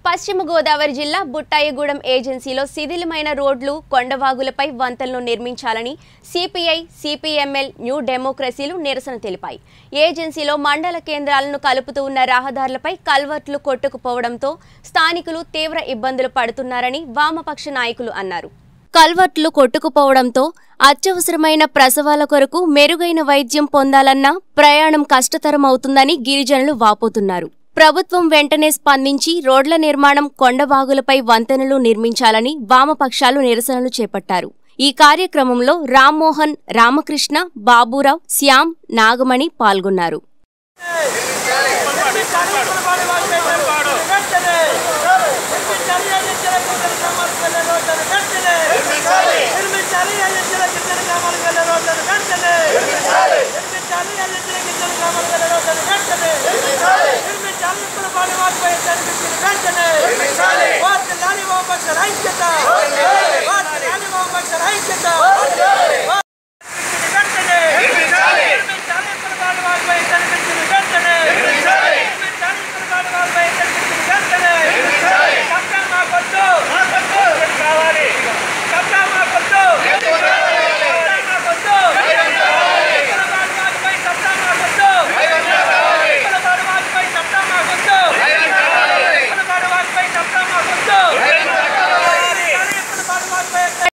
పశ్చిమ గోదావరి జిల్లా బుట్టాయగూడెం ఏజెన్సీలో శిథిలమైన రోడ్లు కొండవాగులపై వంతెనలు నిర్మించాలని సిపిఐ సిపిఎంఎల్ న్యూ డెమోక్రసీలు నిరసన తెలిపాయి ఏజెన్సీలో మండల కేంద్రాలను కలుపుతూ ఉన్న రహదారులపై కల్వర్ట్లు కొట్టుకుపోవడంతో స్థానికులు తీవ్ర ఇబ్బందులు పడుతున్నారని వామపక్ష నాయకులు అన్నారు కల్వర్ట్లు కొట్టుకుపోవడంతో అత్యవసరమైన ప్రసవాల కొరకు మెరుగైన వైద్యం పొందాలన్నా ప్రయాణం కష్టతరం అవుతుందని గిరిజనులు వాపోతున్నారు ప్రభుత్వం వెంటనే స్పందించి రోడ్ల నిర్మాణం కొండవాగులపై వంతెనలు నిర్మించాలని వామపక్షాలు నిరసనలు చేపట్టారు ఈ కార్యక్రమంలో రామ్మోహన్ రామకృష్ణ బాబురావు శ్యామ్ నాగమణి పాల్గొన్నారు వెంటనే